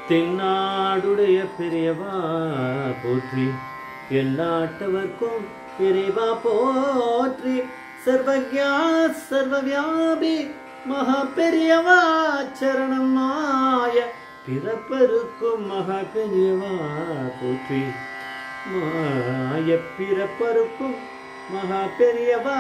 தென்னாடுடைய பெரியவா போற்றி எல்லாட்டவர்க்கும் பெரியவா போற்றி சர்வஜா சர்வவியாபி மகா பெரியவா சரணம் மாய பிறப்பருக்கும் மகா பெரியவா போற்றி மாய பிறப்பருக்கும் மகா பெரியவா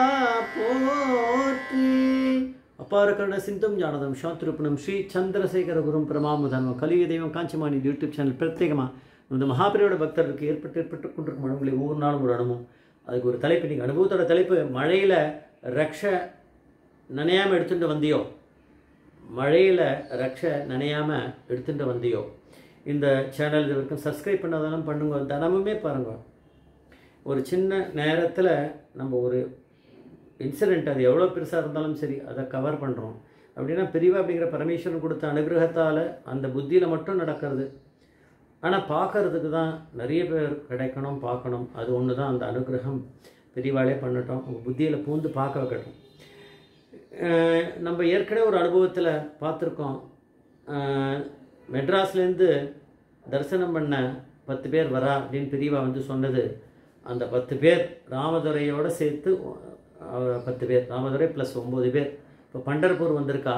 போற்றி அப்பார கருண சிந்தும் ஜானதம் சாத்ருப்பணம் ஸ்ரீ சந்திரசேகர குரும் பிரமாமுதனம் கலிய தெய்வம் காஞ்சிமானி யூடியூப் சேனல் பிரத்யேகமாக இந்த மகாபெரியோட பக்தர்களுக்கு ஏற்பட்டு ஏற்பட்டு கொண்டிருக்கும் அனுபவங்களை ஒவ்வொரு நாளும் ஒரு அனுபவம் அதுக்கு ஒரு தலைப்பு நீங்கள் அனுபவத்தோட தலைப்பு மழையில் ரக்ஷ நனையாமல் எடுத்துட்டு வந்தியோ மழையில் ரக்ஷ நனையாமல் எடுத்துட்டு வந்தியோ இந்த சேனல் இது வரைக்கும் சப்ஸ்கிரைப் பண்ணாதாலும் பண்ணுங்க தினமுமே பாருங்க ஒரு சின்ன நேரத்தில் நம்ம ஒரு இன்சிடெண்ட் அது எவ்வளோ பெருசாக இருந்தாலும் சரி அதை கவர் பண்ணுறோம் அப்படின்னா பிரிவா அப்படிங்கிற பரமேஸ்வரன் கொடுத்த அனுகிரகத்தால் அந்த புத்தியில் மட்டும் நடக்கிறது ஆனால் பார்க்கறதுக்கு தான் நிறைய பேர் கிடைக்கணும் பார்க்கணும் அது ஒன்று தான் அந்த அனுகிரகம் பெரியவாளே பண்ணட்டும் உங்கள் புத்தியில் பூந்து பார்க்க வைக்கட்டும் அஹ் நம்ம ஏற்கனவே ஒரு அனுபவத்தில் பார்த்துருக்கோம் அஹ் மெட்ராஸ்லேருந்து தரிசனம் பண்ண பத்து பேர் வரா அப்படின்னு பெரியவா வந்து சொன்னது அந்த பத்து பேர் ராமதுரையோடு சேர்த்து அஹ், பத்து பேர் ராமதுரை ப்ளஸ் ஒம்பது பேர் இப்போ பண்டர்பூர் வந்திருக்கா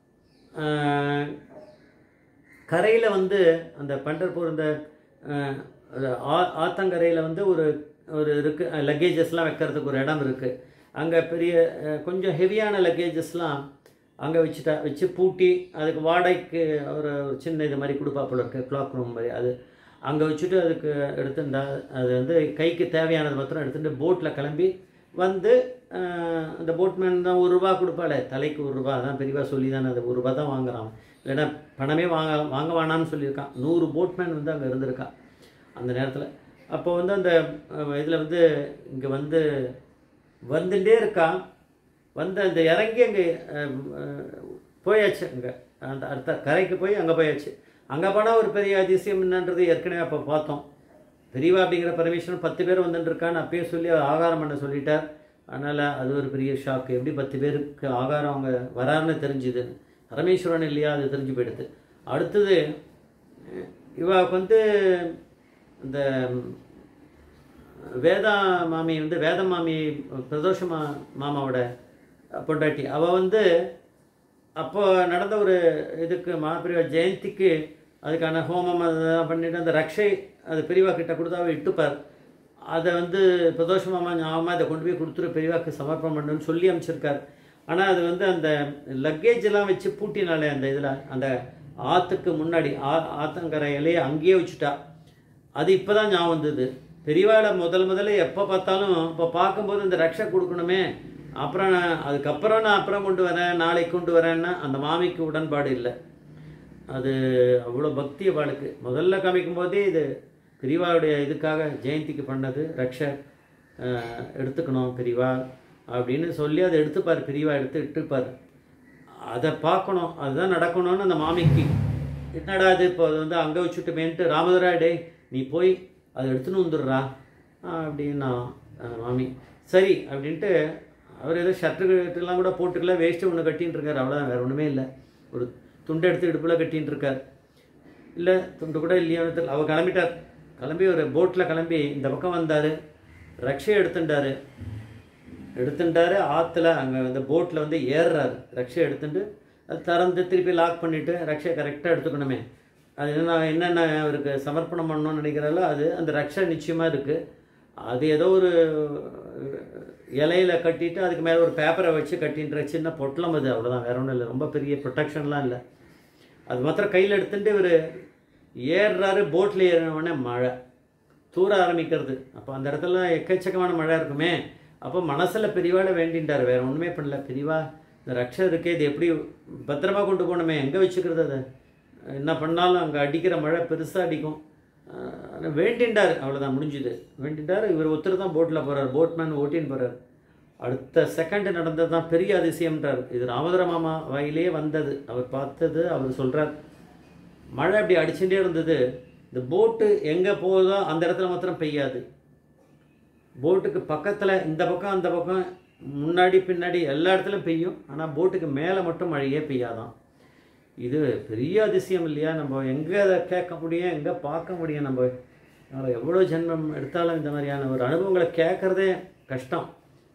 அஹ், கரையில் வந்து அந்த பண்டர்பூர் இந்த அஹ், அது ஆ- ஆத்தங்கரையில் வந்து ஒரு ஒரு இருக்குது லக்கேஜஸ்லாம் வைக்கிறதுக்கு ஒரு இடம் இருக்குது அங்கே பெரிய அஹ், கொஞ்சம் ஹெவியான லக்கேஜஸ்லாம் அங்கே வச்சுட்டா வச்சு பூட்டி அதுக்கு வாடகைக்கு ஒரு ஒரு சின்ன இது மாதிரி கொடுப்பா போல இருக்கு கிளாக் ரூம் மாதிரி அது அங்கே வச்சுட்டு அதுக்கு எடுத்துட்டா அது வந்து கைக்கு தேவையானது மாத்திரம் எடுத்துட்டு போட்டில் கிளம்பி வந்து அஹ், அந்த போட்மேன் தான் ஒரு ரூபா கொடுப்பாளே தலைக்கு ஒரு ரூபா அதான் பெரியவா சொல்லி தானே அது ஒரு ரூபா தான் வாங்குறான் இல்லைன்னா பணமே வாங்க வாங்க வேணாம்னு சொல்லியிருக்கான் நூறு போட்மேன் வந்து அங்கே இருந்திருக்கா அந்த நேரத்தில் அப்போ வந்து அந்த இதில் வந்து இங்கே வந்து வந்துட்டே இருக்கா வந்து அந்த இறங்கி அங்கே போயாச்சு அங்கே அந்த அடுத்த கரைக்கு போய் அங்கே போயாச்சு அங்கே போனால் ஒரு பெரிய அதிசயம் என்னன்றது ஏற்கனவே அப்போ பார்த்தோம் பெரியவா அப்படிங்கிற பரமேஸ்வரன் பத்து பேர் வந்துட்டு இருக்கான்னு அப்பயே சொல்லி அவர் ஆகாரம் பண்ண சொல்லிட்டார் அதனால் அது ஒரு பெரிய ஷாக் எப்படி பத்து பேருக்கு ஆகாரம் அவங்க வராருன்னு தெரிஞ்சுது பரமேஸ்வரன் இல்லையா அது தெரிஞ்சு போயிடுது அடுத்தது இவாவுக்கு வந்து இந்த வேதா மாமி வந்து வேத மாமி பிரதோஷ மா மாமாவோட பொண்டாட்டி அவள் வந்து அப்போ நடந்த ஒரு இதுக்கு மகாபிரிவா ஜெயந்திக்கு அதுக்கான ஹோமம் அதெல்லாம் பண்ணிட்டு அந்த ரக்ஷை அது பெரியவா கிட்ட கொடுத்தா அவ இட்டுப்பார் அதை வந்து பிரதோஷ மாமா ஞாபகமாக இதை கொண்டு போய் கொடுத்துரு பெரியவாக்கு சமர்ப்பணம் பண்ணுன்னு சொல்லி அமைச்சிருக்கார் ஆனால் அது வந்து அந்த லக்கேஜ் எல்லாம் வச்சு பூட்டினாலே அந்த இதில் அந்த ஆற்றுக்கு முன்னாடி ஆ ஆத்தங்கரையிலேயே அங்கேயே வச்சுட்டா அது இப்போ தான் ஞாபகம் வந்தது பெரியவாளை முதல் முதல்ல எப்போ பார்த்தாலும் இப்போ பார்க்கும்போது இந்த ரக்ஷை கொடுக்கணுமே அப்புறம் நான் அதுக்கப்புறம் நான் அப்புறம் கொண்டு வரேன் நாளைக்கு கொண்டு வரேன்னா அந்த மாமிக்கு உடன்பாடு இல்லை அது அவ்வளோ பக்தி அவளுக்கு முதல்ல காமிக்கும் போதே இது பெரியவாவுடைய இதுக்காக ஜெயந்திக்கு பண்ணது ரக்ஷை அஹ், எடுத்துக்கணும் பெரியவா அப்படின்னு சொல்லி அதை எடுத்துப்பார் பெரியவா எடுத்து இட்டுப்பார் அதை பார்க்கணும் அதுதான் நடக்கணும்னு அந்த மாமிக்கு என்னடா இது இப்போ அது வந்து அங்கே வச்சுட்டுமேன்ட்டு ராமதுரா டேய் நீ போய் அதை எடுத்துன்னு வந்துடுறா அப்படின்னா அந்த மாமி சரி அப்படின்ட்டு அவர் ஏதோ ஷர்ட்டு கூட போட்டுக்கல வேஸ்ட்டு ஒன்று கட்டின்னு இருக்கார் அவ்வளோதான் வேறு ஒன்றுமே இல்லை ஒரு துண்டை எடுத்து இடுப்பில் கட்டின்னு இருக்கார் இல்லை துண்டு கூட இல்லையோன்னு தெரியல அவர் கிளம்பிட்டார் கிளம்பி ஒரு போட்டில் கிளம்பி இந்த பக்கம் வந்தார் ரக்ஷையை எடுத்துட்டாரு எடுத்துட்டாரு ஆற்றுல அங்கே அந்த போட்டில் வந்து ஏறுறாரு ரக்ஷை எடுத்துட்டு அது திறந்து திருப்பி லாக் பண்ணிவிட்டு ரக்ஷை கரெக்டாக எடுத்துக்கணுமே அது என்ன என்னென்ன அவருக்கு சமர்ப்பணம் பண்ணணும்னு நினைக்கிறாரோ அது அந்த ரக்ஷை நிச்சயமாக இருக்குது அது ஏதோ ஒரு இலையில கட்டிட்டு அதுக்கு மேலே ஒரு பேப்பரை வச்சு கட்டின்ற சின்ன பொட்டலம் அது அவ்வளோதான் வேற ஒன்றும் இல்லை ரொம்ப பெரிய ப்ரொடெக்ஷன்லாம் இல்லை அது மாத்திரம் கையில் எடுத்துட்டு இவர் ஏறுறாரு போட்டில் ஏறின உடனே மழை தூர ஆரம்பிக்கிறது அப்போ அந்த இடத்துல எக்கச்சக்கமான மழை இருக்குமே அப்போ மனசில் பெரியவாட வேண்டின்றார் வேற ஒன்றுமே பண்ணல பெரியவா இந்த ரக்ஷை இருக்கே இது எப்படி பத்திரமா கொண்டு போகணுமே எங்கே வச்சுக்கிறது அதை என்ன பண்ணாலும் அங்கே அடிக்கிற மழை பெருசாக அடிக்கும் ஆஹ் வேண்டின்றார் அவ்வளோதான் முடிஞ்சுது வேண்டின்றார் இவர் ஒருத்தர் தான் போட்டில் போகிறார் போட்மேன் ஓட்டின்னு போகிறார் அடுத்த செகண்ட் நடந்தது தான் பெரிய அதிசயம்ன்றார் இது ராமதுர மாமா வாயிலே வந்தது அவர் பார்த்தது அவர் சொல்கிறார் மழை அப்படி அடிச்சுட்டே இருந்தது இந்த போட்டு எங்கே போகுதோ அந்த இடத்துல மாத்திரம் பெய்யாது போட்டுக்கு பக்கத்தில் இந்த பக்கம் அந்த பக்கம் முன்னாடி பின்னாடி எல்லா இடத்துலையும் பெய்யும் ஆனால் போட்டுக்கு மேலே மட்டும் மழையே பெய்யாதான் இது பெரிய அதிசயம் இல்லையா நம்ம எங்கே அதை கேட்க முடியும் எங்கே பார்க்க முடியும் நம்ம நம்ம எவ்வளோ ஜென்மம் எடுத்தாலும் இந்த மாதிரியான ஒரு அனுபவங்களை கேட்குறதே கஷ்டம்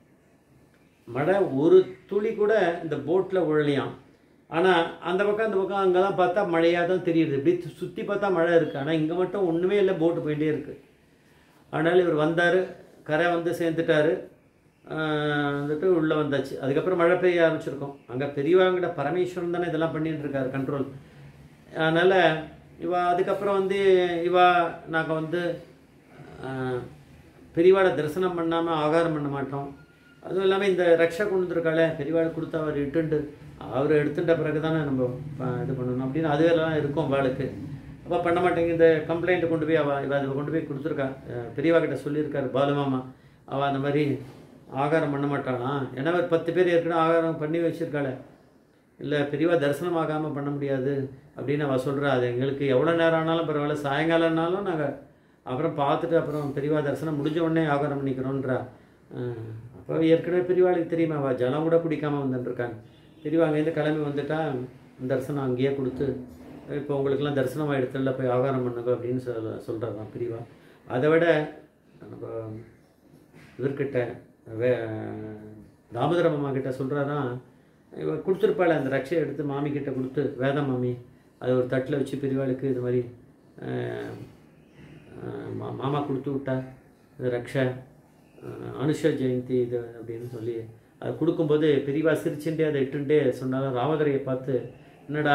மழை ஒரு துளி கூட இந்த போட்டில் உழலையாம் ஆனால் அந்த பக்கம் அந்த பக்கம் அங்கெல்லாம் பார்த்தா மழையாக தான் தெரியுது இப்படி சுற்றி பார்த்தா மழை இருக்குது ஆனால் இங்கே மட்டும் ஒன்றுமே இல்லை போட்டு போயிட்டே இருக்குது அதனால் இவர் வந்தார் கரை வந்து சேர்ந்துட்டாரு ஆஹ் வந்துட்டு உள்ளே வந்தாச்சு அதுக்கப்புறம் மழை பெய்ய ஆரம்பிச்சிருக்கோம் அங்கே பெரியவாங்கிட்ட பரமேஸ்வரன் தானே இதெல்லாம் பண்ணிட்டு இருக்காரு கண்ட்ரோல் அதனால் இவா அதுக்கப்புறம் வந்து இவா நாங்கள் வந்து ஆஹ், பெரியவாளை தரிசனம் பண்ணாமல் ஆகாரம் பண்ண மாட்டோம் அதுவும் இல்லாமல் இந்த ரக்ஷா கொண்டு வந்திருக்காளே பெரியவாளை கொடுத்து அவர் இட்டுண்டு அவர் எடுத்துட்ட பிறகு தானே நம்ம ப- இது பண்ணணும் அப்படின்னு அதுவெல்லாம் இருக்கும் வாளுக்கு அப்போ பண்ண மாட்டேங்க இந்த கம்ப்ளைண்ட்டை கொண்டு போய் அவள் இவ அதை கொண்டு போய் கொடுத்துருக்கா அஹ் பெரியவா கிட்ட சொல்லியிருக்காரு பாலுமாமா அவள் அந்த மாதிரி ஆகாரம் பண்ண மாட்டானா ஏன்னா ஒரு பத்து பேர் ஏற்கனவே ஆகாரம் பண்ணி வச்சிருக்காளே இல்லை பெரியவா தரிசனம் ஆகாமல் பண்ண முடியாது அப்படின்னு அவள் சொல்கிறா அது எங்களுக்கு எவ்வளோ நேரம் ஆனாலும் பரவாயில்ல சாயங்காலம்னாலும் நாங்கள் அப்புறம் பார்த்துட்டு அப்புறம் பெரியவா தரிசனம் முடிஞ்ச உடனே ஆகாரம் பண்ணிக்கிறோன்றா அஹ் அப்போ ஏற்கனவே பெரியவாளுக்கு தெரியுமா அவள் ஜலம் கூட குடிக்காமல் வந்துட்டுருக்காங்க பெரியவா அங்கேருந்து கிளம்பி வந்துட்டா தரிசனம் அங்கேயே கொடுத்து இப்போ உங்களுக்கெல்லாம் தரிசனம் ஆகிடுத்துல போய் ஆகாரம் பண்ணுங்க அப்படின்னு சொல்ல சொல்கிறாராம் பெரியவா அதை விட நம்ம இவர்கிட்ட வே தாமோதர மாமா கிட்ட சொல்கிறாராம் இவ கொடுத்துருப்பாள் அந்த ரக்ஷையை எடுத்து மாமி கிட்ட கொடுத்து வேத மாமி அது ஒரு தட்டில் வச்சு பெரியவாளுக்கு இது மாதிரி அஹ், அஹ், மா- மாமா கொடுத்து விட்டா இது ரக்ஷை அஹ், அனுஷ ஜெயந்தி இது அப்படின்னு சொல்லி அது கொடுக்கும்போது பெரியவா சிரிச்சுட்டே அதை இட்டுண்டே சொன்னாலும் ராமதரையை பார்த்து என்னடா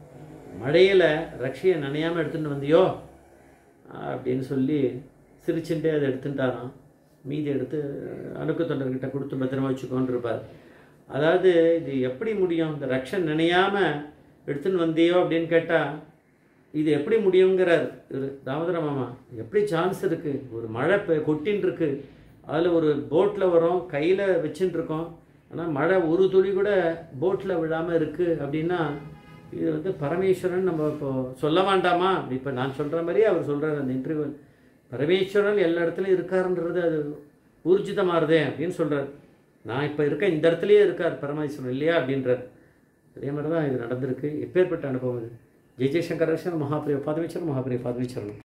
மழையில் ரக்ஷையை நனையாமல் எடுத்துட்டு வந்தியோ அப்படின்னு சொல்லி சிரிச்சுட்டே அதை எடுத்துட்டாராம் மீதி எடுத்து அணுக்கு தொண்டர்கிட்ட கொடுத்து பத்திரமா வச்சுக்கோன்னு இருப்பார் அதாவது இது எப்படி முடியும் இந்த ரக்ஷன் நினையாம எடுத்துன்னு வந்தியோ அப்படின்னு கேட்டால் இது எப்படி முடியுங்கிறார் இவர் தாமோதர மாமா எப்படி சான்ஸ் இருக்குது ஒரு மழை பெ- கொட்டின்னு இருக்கு அதில் ஒரு போட்டில் வரோம் கையில் வச்சுட்டு இருக்கோம் ஆனால் மழை ஒரு துளி கூட போட்டில் விழாமல் இருக்குது அப்படின்னா இது வந்து பரமேஸ்வரன் நம்ம இப்போ சொல்ல வேண்டாமா இப்போ நான் சொல்கிற மாதிரியே அவர் சொல்கிறார் அந்த இன்டர்வியூ பரமேஸ்வரன் எல்லா இடத்துலையும் இருக்காருன்றது அது ஊர்ஜிதமாறுதே அப்படின்னு சொல்கிறார் நான் இப்போ இருக்க இந்த இடத்துலயே இருக்கார் பரமேஸ்வரன் இல்லையா அப்படின்றார் அதே மாதிரி தான் இது நடந்திருக்கு எப்பேற்பட்ட அனுபவம் இது ஜெய் ஜெய்சங்கர் மகாபிரிய பாதவிச்சரம் மகாபிரிய பாதவிச்சரணம்